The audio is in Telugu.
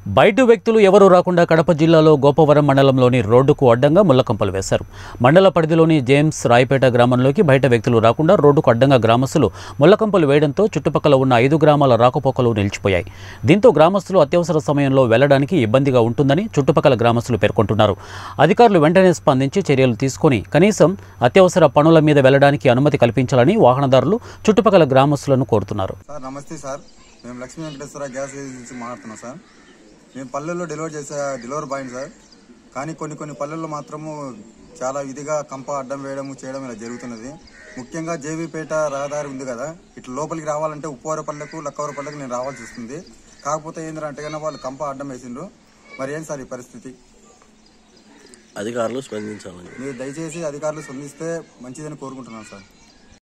బయట వ్యక్తులు ఎవరూ రాకుండా కడప జిల్లాలో గోపవరం మండలంలోని రోడ్డుకు అడ్డంగా ముళ్ళకంపలు వేశారు మండల పరిధిలోని జేమ్స్ రాయపేట గ్రామంలోకి బయట వ్యక్తులు రాకుండా రోడ్డుకు అడ్డంగా గ్రామస్తులు ముళ్ళకంపలు వేయడంతో చుట్టుపక్కల ఉన్న ఐదు గ్రామాల రాకపోకలు నిలిచిపోయాయి దీంతో గ్రామస్తులు అత్యవసర సమయంలో వెళ్లడానికి ఇబ్బందిగా ఉంటుందని చుట్టుపక్కల గ్రామస్తులు పేర్కొంటున్నారు అధికారులు వెంటనే స్పందించి చర్యలు తీసుకొని కనీసం అత్యవసర పనుల మీద వెళ్లడానికి అనుమతి కల్పించాలని వాహనదారులు చుట్టుపక్కల గ్రామస్తులను కోరుతున్నారు సార్ నమస్తే సార్ మేము లక్ష్మీ వెంకటేశ్వర గ్యాస్ ఏజెన్సీ మాట్లాడుతున్నాం సార్ మేము పల్లెల్లో డెలివరీ చేసే డెలివరీ బాయ్ సార్ కానీ కొన్ని కొన్ని పల్లెల్లో మాత్రము చాలా విధిగా కంప అడ్డం వేయడం చేయడం ఇలా జరుగుతున్నది ముఖ్యంగా జేవీపేట రహదారి ఉంది కదా ఇట్లా లోపలికి రావాలంటే ఉప్పువారి పల్లెకు లక్కవర పల్లెకు నేను రావాల్సి వస్తుంది కాకపోతే ఏంటంటే కన్నా వాళ్ళు కంప అడ్డం వేసిండ్రు మరి ఏం సార్ ఈ పరిస్థితి అధికారులు స్పందించాలని మీరు దయచేసి అధికారులు స్పందిస్తే మంచిదని కోరుకుంటున్నాను సార్